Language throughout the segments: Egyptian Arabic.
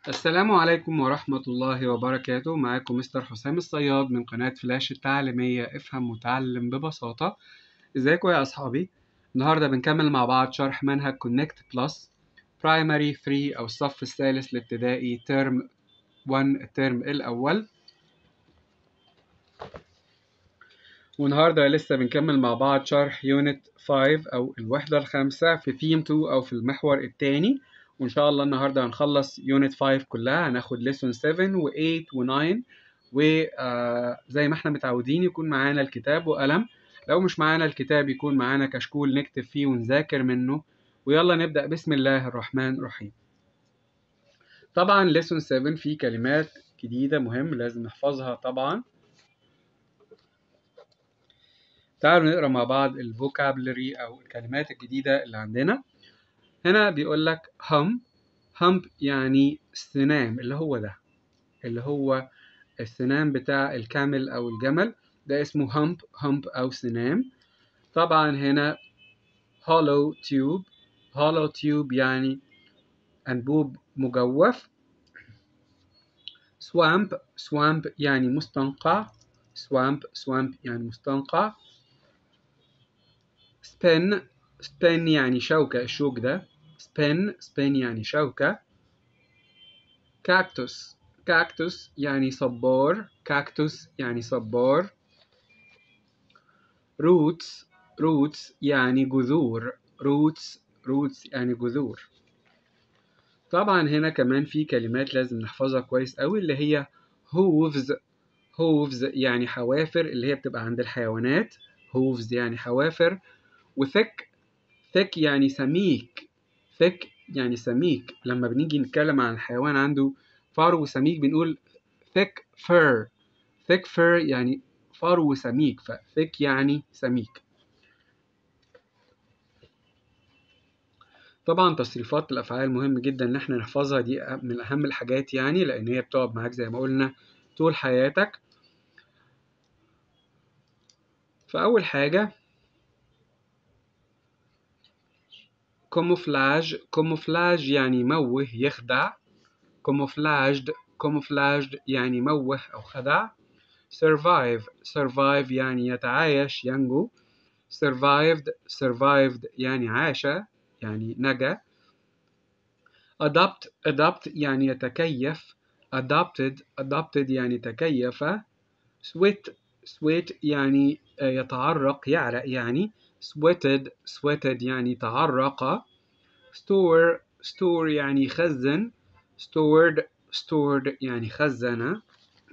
السلام عليكم ورحمة الله وبركاته معاكم مستر حسام الصياد من قناة فلاش التعليمية افهم وتعلم ببساطة ازيكم يا أصحابي النهاردة بنكمل مع بعض شرح منهج كونكت بلس برايمري 3 أو الصف الثالث الابتدائي ترم 1 الترم الأول والنهاردة لسه بنكمل مع بعض شرح يونت 5 أو الوحدة الخامسة في ثيم 2 أو في المحور الثاني وإن شاء الله النهاردة هنخلص يونت 5 كلها هناخد ليسون 7 و8 و9 وزي ما احنا متعودين يكون معانا الكتاب وقلم لو مش معانا الكتاب يكون معانا كشكول نكتب فيه ونذاكر منه ويلا نبدأ بسم الله الرحمن الرحيم طبعا ليسون 7 فيه كلمات جديدة مهم لازم نحفظها طبعا تعالوا نقرا مع بعض الفوكابلري او الكلمات الجديدة اللي عندنا هنا بيقول لك هم hump يعني سنام اللي هو ده اللي هو السنام بتاع الكامل او الجمل ده اسمه hump hump او سنام طبعا هنا hollow tube hollow tube يعني انبوب مجوف swamp swamp يعني مستنقع swamp swamp يعني مستنقع spin spin يعني شوكة الشوك ده spin spin يعني شوكة cactus cactus يعني صبار cactus يعني صبار roots roots يعني جذور roots roots يعني جذور طبعا هنا كمان في كلمات لازم نحفظها كويس قوي اللي هي hooves hooves يعني حوافر اللي هي بتبقى عند الحيوانات hooves يعني حوافر وثك thick يعني سميك thick يعني سميك لما بنيجي نتكلم عن الحيوان عنده فرو سميك بنقول thick fur thick fur يعني فرو سميك ف thick يعني سميك طبعا تصريفات الأفعال مهم جدا إن احنا نحفظها دي من أهم الحاجات يعني لأن هي بتقعد معاك زي ما قلنا طول حياتك فأول حاجة كوموفلاج كوموفلاج يعني موه يخدع كوموفلاجد كوموفلاجد يعني موه أو خدع survive survive يعني يتعايش ينجو survived survived يعني عاش يعني نجا adopt adopt يعني يتكيف adopted adopted يعني تكيف sweat sweat يعني يتعرق يعرق يعني sweated sweated يعني تعرق store store يعني خزن stored stored يعني خزن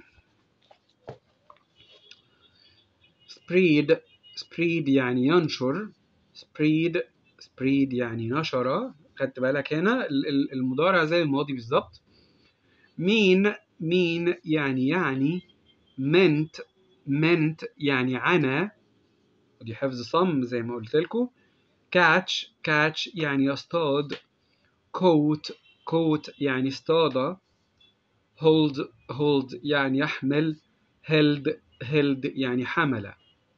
spread spread يعني ينشر spread spread يعني نشر خدت بالك هنا المضارع زي الماضي بالظبط mean mean يعني يعني meant meant يعني عنا ودي حفظ صم زي ما قلت لكم catch catch يعني يصطاد coat coat يعني اصطاد hold hold يعني يحمل held held يعني حمل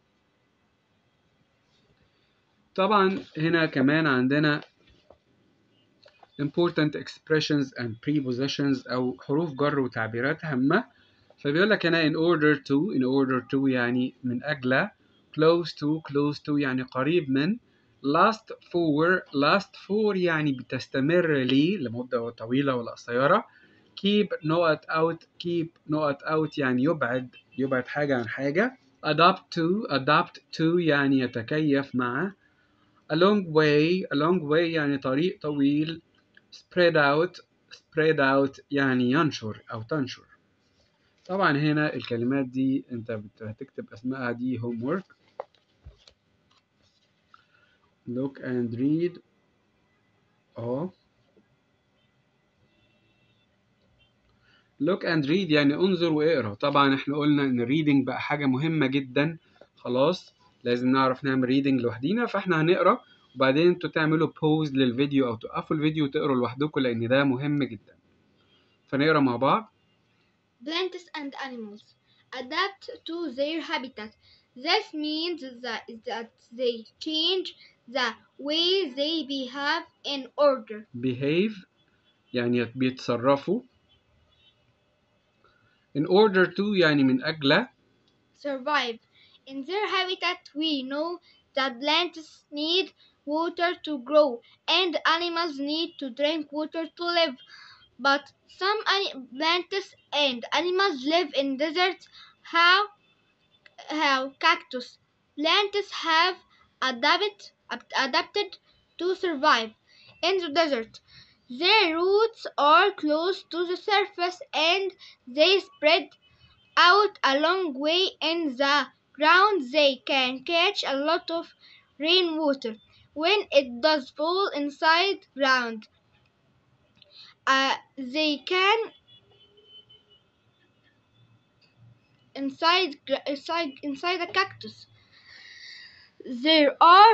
طبعا هنا كمان عندنا important expressions and prepositions أو حروف جر وتعبيرات هامة فبيقول لك هنا in order to in order to يعني من أجل close to close to يعني قريب من last for last for يعني بتستمر لي لمدة طويلة ولا قصيرة keep not out keep not out يعني يبعد يبعد حاجة عن حاجة adapt to adapt to يعني يتكيف مع a long way a long way يعني طريق طويل spread out spread out يعني ينشر أو تنشر طبعا هنا الكلمات دي انت هتكتب اسمائها دي homework look and read اه look and read يعني انظر واقرا طبعا احنا قلنا ان الريدنج بقى حاجة مهمة جدا خلاص لازم نعرف نعمل ريدنج لوحدينا فاحنا هنقرا وبعدين انتوا تعملوا بوز للفيديو او توقفوا الفيديو وتقروا لوحدكم لان ده مهم جدا فنقرا مع بعض Plants and animals adapt to their habitat. This means that, that they change the way they behave in order behave يعني بيتصرفوا in order to يعني من أجل survive. In their habitat, we know that plants need water to grow and animals need to drink water to live. But some ani- plants and animals live in deserts. How? How cactus plants have adapted adapted to survive in the desert. Their roots are close to the surface and they spread out a long way in the ground. They can catch a lot of rainwater when it does fall inside ground. Uh, they can inside gra- inside inside a cactus. There are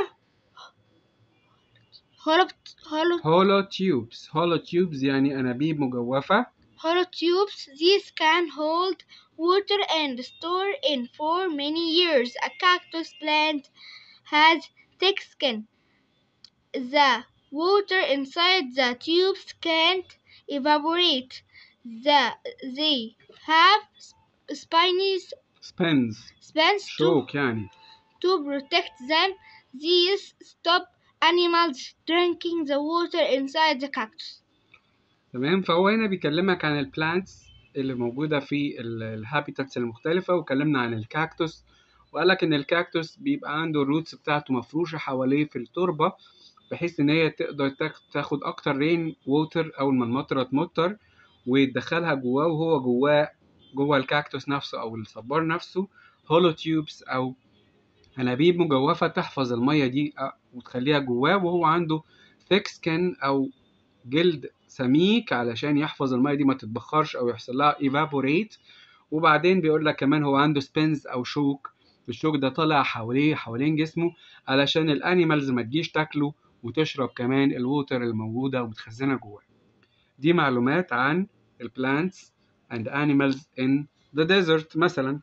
hollow hollow hollow tubes hollow tubes يعني أنابيب مجوفة hollow tubes. These can hold water and store it for many years. A cactus plant has thick skin. The water inside the tubes can't evaporate. The, they have sp- spiny spins spines to, شوك يعني to protect them. These stop animals drinking the water inside the cactus. تمام فهو هنا بيكلمك عن البلانتس اللي موجودة في الهابيتاتس المختلفة وكلمنا عن الكاكتوس وقال لك إن الكاكتوس بيبقى عنده الروتس بتاعته مفروشة حواليه في التربة بحيث إن هي تقدر تاخ- تاخد أكتر رين ووتر أول ما المطرة تمطر وتدخلها جواه وهو جواه جوه الكاكتوس نفسه أو الصبار نفسه هولو تيوبس أو أنابيب مجوفة تحفظ المية دي أ- وتخليها جواه وهو عنده thick skin أو جلد سميك علشان يحفظ المية دي ما تتبخرش أو يحصل لها evaporate وبعدين بيقول لك كمان هو عنده سبينز أو شوك الشوك ده طالع حواليه حوالين جسمه علشان الانيمالز ما تجيش تاكله وتشرب كمان الووتر الموجودة ومتخزنة جواه دي معلومات عن البلانتس and animals in the desert مثلا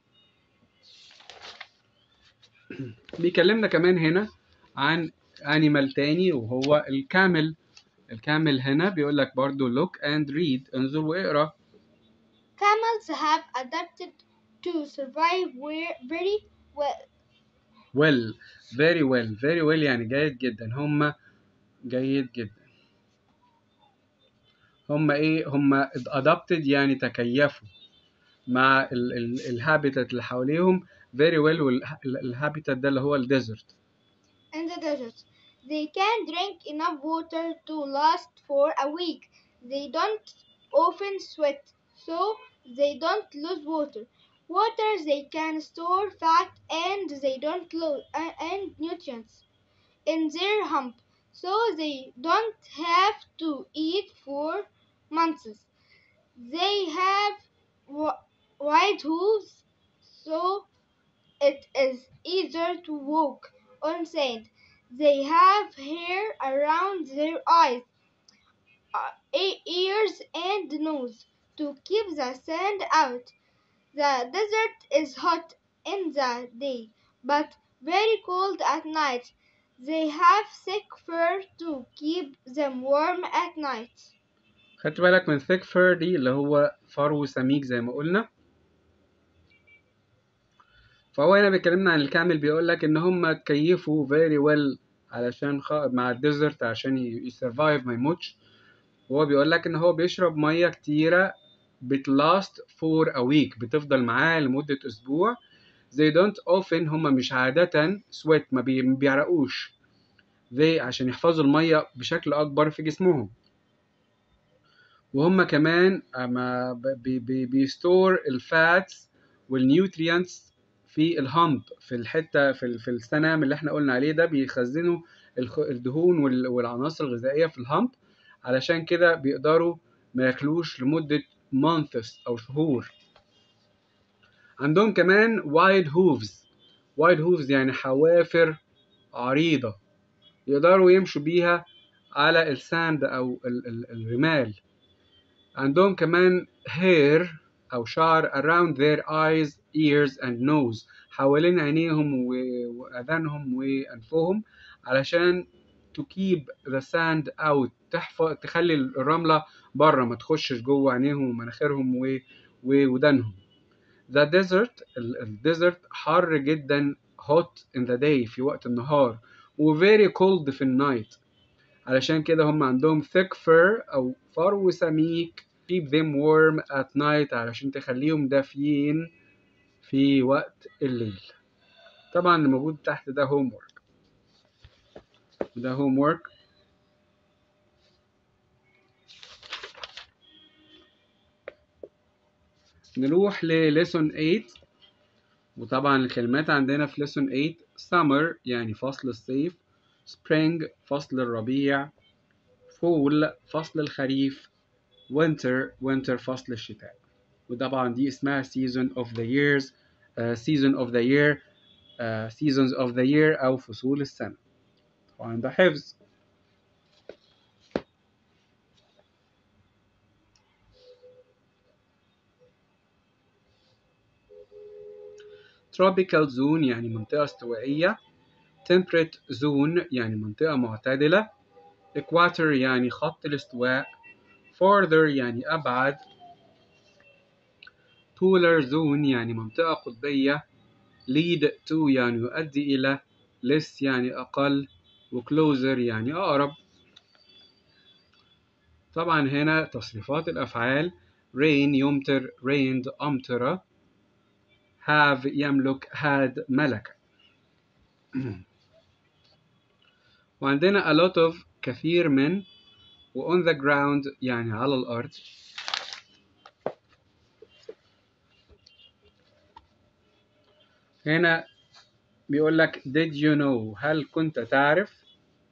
بيكلمنا كمان هنا عن animal تاني وهو الكامل الكامل هنا بيقول لك برضو look and read انظر واقرا Camels have adapted to survive where very well. well very well very well يعني جيد جدا هم جيد جدا هم ايه هم adapted يعني تكيفوا مع ال ال الهابيتات اللي حواليهم very well والهابيتات ده اللي هو الديزرت In the desert, they can drink enough water to last for a week. They don't often sweat, so they don't lose water. Water they can store fat and they don't lose uh, and nutrients in their hump, so they don't have to eat for months. They have wi- wide hooves, so it is easier to walk on sand. They have hair around their eyes, uh, e- ears, and nose to keep the sand out. The desert is hot in the day, but very cold at night. They have thick fur to keep them warm at night. خدت بالك من thick fur دي اللي هو فرو سميك زي ما قلنا فهو هنا بيكلمنا عن الكامل بيقول لك ان هم اتكيفوا very well علشان خ... مع الديزرت عشان يسرفايف ما يموتش وهو بيقول لك ان هو بيشرب ميه كتيره بتلاست for a week بتفضل معاه لمده اسبوع they don't often هم مش عاده sweat ما بي- ما بيعرقوش they عشان يحفظوا الميه بشكل اكبر في جسمهم وهم كمان أما ب- بي بي بيستور الفاتس والنيوتريانتس في الهامب في الحته في ال- في السنام اللي احنا قلنا عليه ده بيخزنوا الخ- الدهون وال- والعناصر الغذائيه في الهامب علشان كده بيقدروا ما ياكلوش لمده months او شهور عندهم كمان wide hooves wide hooves يعني حوافر عريضه يقدروا يمشوا بيها على الساند او ال- ال- الرمال عندهم كمان hair أو شعر around their eyes, ears and nose حوالين عينيهم و- وأذانهم وأنفهم علشان to keep the sand out تحفظ تخلي الرملة بره ما تخشش جوه عينيهم ومناخيرهم و- وودانهم the desert ال- الديزرت حر جدا hot in the day في وقت النهار و very cold في النايت علشان كده هم عندهم thick fur أو فرو سميك keep them warm at night علشان تخليهم دافيين في وقت الليل طبعا اللي موجود تحت ده homework ده homework نروح لليسون 8 وطبعا الكلمات عندنا في ليسون 8 summer يعني فصل الصيف spring فصل الربيع fall فصل الخريف winter winter فصل الشتاء وطبعا دي اسمها season of the years uh, season of the year uh, seasons of the year أو فصول السنة طبعا ده حفظ tropical zone يعني منطقة استوائية temperate zone يعني منطقة معتدلة equator يعني خط الاستواء farther يعني أبعد polar zone يعني منطقة قطبية lead to يعني يؤدي إلى less يعني أقل و closer يعني أقرب طبعا هنا تصريفات الأفعال rain يمطر rained أمطر have يملك had ملك وعندنا a lot of كثير من و on the ground يعني على الأرض هنا بيقول لك did you know هل كنت تعرف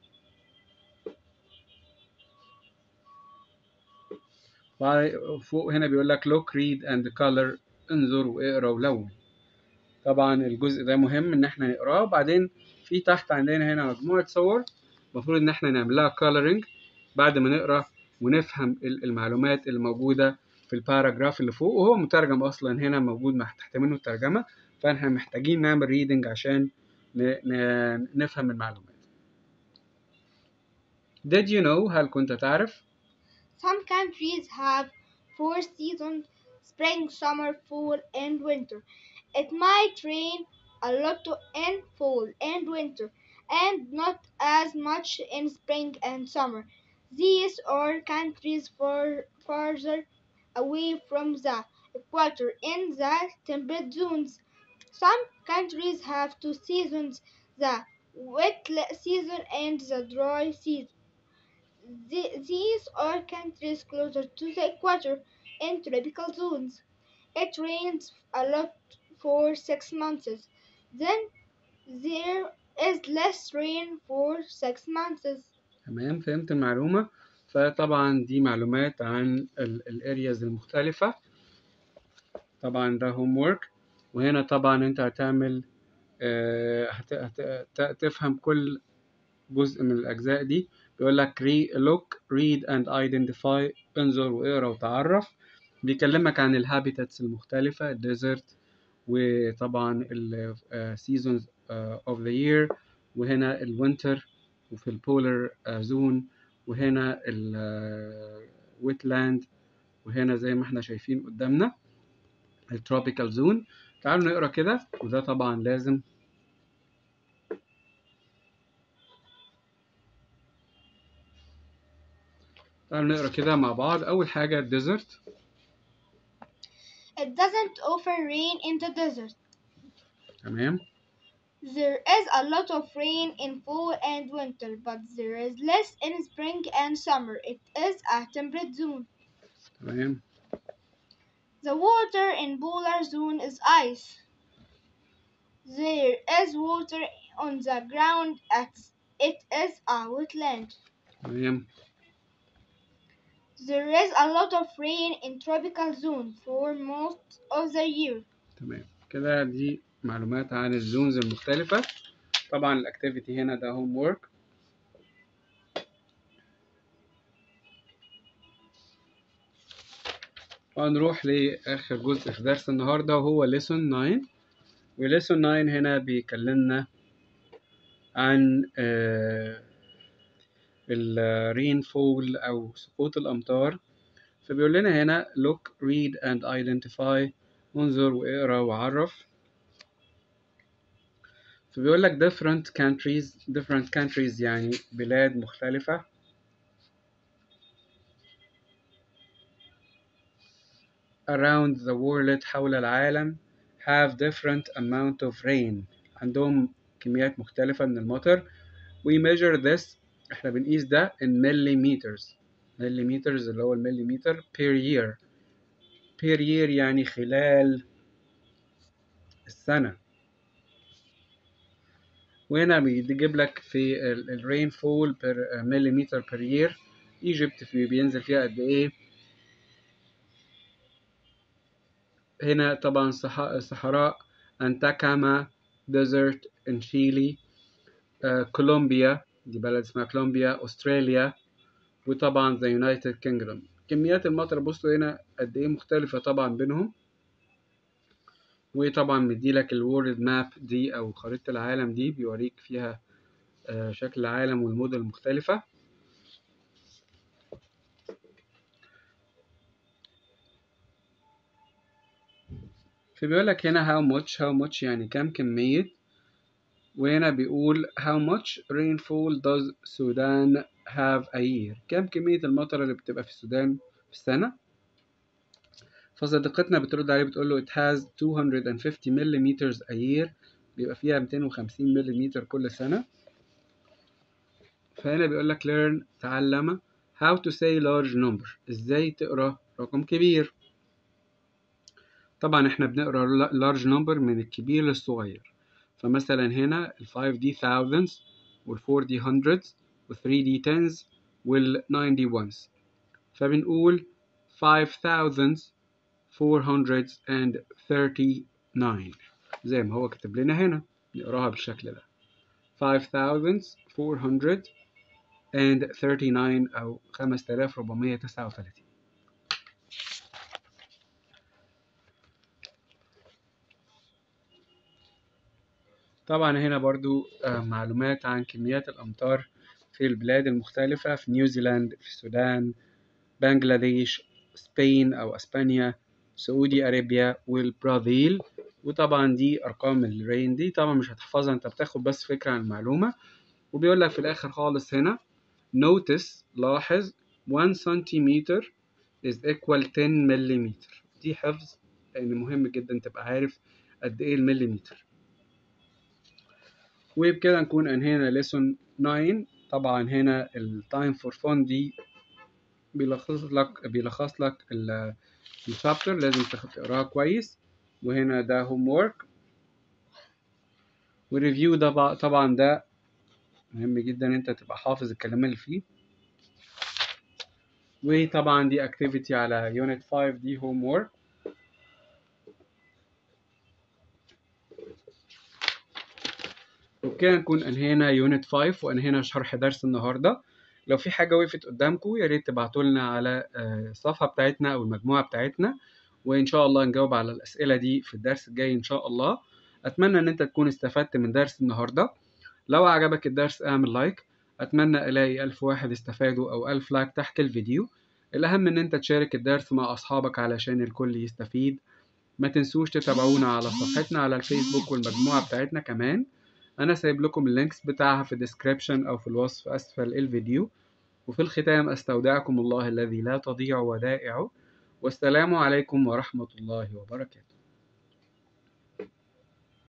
فوق هنا بيقول لك look read and color انظر واقرا ولون طبعا الجزء ده مهم ان احنا نقراه وبعدين في تحت عندنا هنا مجموعة صور المفروض ان احنا نعمل لها coloring بعد ما نقرا ونفهم المعلومات اللي موجودة في الباراجراف اللي فوق وهو مترجم اصلا هنا موجود تحت منه الترجمة فاحنا محتاجين نعمل reading عشان نفهم المعلومات Did you know هل كنت تعرف Some countries have four seasons spring, summer, fall, and winter. It might rain a lot in fall and winter, and not as much in spring and summer. These are countries far, farther away from the equator in the temperate zones. Some countries have two seasons the wet season and the dry season. The- these are countries closer to the equator in tropical zones. It rains a lot for six months. Then there is less rain for six months. تمام فهمت المعلومة فطبعا دي معلومات عن الارياز المختلفة طبعا ده هوم ورك وهنا طبعا انت هتعمل آه، هت- هت- ت- تفهم كل جزء من الأجزاء دي بيقول لك re- look read and identify انظر واقرا وتعرف بيكلمك عن الهابيتاتس المختلفة الديزرت وطبعا ال uh, seasons uh, of the year وهنا الوينتر وفي البولر زون وهنا الويتلاند وهنا زي ما احنا شايفين قدامنا التروبيكال زون تعالوا نقرا كده وده طبعا لازم تعالوا نقرا كده مع بعض اول حاجه الديزرت It doesn't often rain in the desert. تمام There is a lot of rain in fall and winter, but there is less in spring and summer. It is a temperate zone. تمام The water in polar zone is ice. There is water on the ground at it is a wetland. تمام There is a lot of rain in tropical zone for most of the year. تمام كده دي معلومات عن الزونز المختلفة طبعا الاكتيفيتي هنا ده هوم وورك هنروح لآخر جزء في درس النهاردة وهو ليسون 9 وليسون 9 هنا بيكلمنا عن الرين فول أو سقوط الأمطار فبيقول لنا هنا look read and identify انظر واقرا وعرف فبيقول لك different countries different countries يعني بلاد مختلفة around the world حول العالم have different amount of rain عندهم كميات مختلفة من المطر we measure this احنا بنقيس ده in millimeters millimeters اللي هو المليمتر per year per year يعني خلال السنة وهنا بيجيب لك في الرين فول بير مليمتر بير يير ايجيبت في بينزل فيها قد ايه هنا طبعا صح- صحراء انتاكاما ديزرت ان شيلي آه، كولومبيا دي بلد اسمها كولومبيا استراليا وطبعا ذا يونايتد كينجدوم كميات المطر بصوا هنا قد ايه مختلفة طبعا بينهم وطبعا مديلك الورلد ماب دي او خريطة العالم دي بيوريك فيها آه، شكل العالم والمدن المختلفة فبيقول لك هنا how much how much يعني كام كمية وهنا بيقول how much rainfall does Sudan have a year كام كمية المطر اللي بتبقى في السودان في السنة فصديقتنا بترد عليه بتقول له it has 250 millimeters a year بيبقى فيها 250 ملم كل سنة فهنا بيقول لك learn تعلم how to say large number ازاي تقرا رقم كبير طبعا احنا بنقرا large number من الكبير للصغير فمثلا هنا ال 5 دي thousands وال 4 دي hundreds وال 3 دي tens وال 9 دي ones فبنقول 5439 زي ما هو كاتب لنا هنا نقراها بالشكل ده 5439 أو 5439 طبعا هنا برضو آه، معلومات عن كميات الأمطار في البلاد المختلفة في نيوزيلاند في السودان بنجلاديش سبين أو أسبانيا سعودي أرابيا والبرازيل وطبعا دي أرقام الرين دي طبعا مش هتحفظها أنت بتاخد بس فكرة عن المعلومة وبيقول لك في الآخر خالص هنا notice لاحظ 1 سنتيمتر is equal 10 مليمتر دي حفظ لأن مهم جدا تبقى عارف قد إيه المليمتر وبكده نكون انهينا lesson 9 طبعا هنا التايم فور فون دي بيلخص لك بيلخص لك الشابتر لازم تقراها كويس وهنا ده هوم وورك وريفيو ده بقى- طبعا ده مهم جدا انت تبقى حافظ الكلام اللي فيه وطبعا دي اكتيفيتي على يونت 5 دي هوم وورك وبكده نكون انهينا يونت 5 وانهينا شرح درس النهارده لو في حاجه وقفت قدامكم يا ريت تبعتوا لنا على آه، الصفحه بتاعتنا او المجموعه بتاعتنا وان شاء الله نجاوب على الاسئله دي في الدرس الجاي ان شاء الله اتمنى ان انت تكون استفدت من درس النهارده لو عجبك الدرس اعمل لايك اتمنى الاقي الف واحد استفادوا او الف لايك تحت الفيديو الاهم ان انت تشارك الدرس مع اصحابك علشان الكل يستفيد ما تنسوش تتابعونا على صفحتنا على الفيسبوك والمجموعه بتاعتنا كمان انا سايب لكم اللينكس بتاعها في الديسكريبشن او في الوصف اسفل الفيديو وفي الختام استودعكم الله الذي لا تضيع ودائعه والسلام عليكم ورحمه الله وبركاته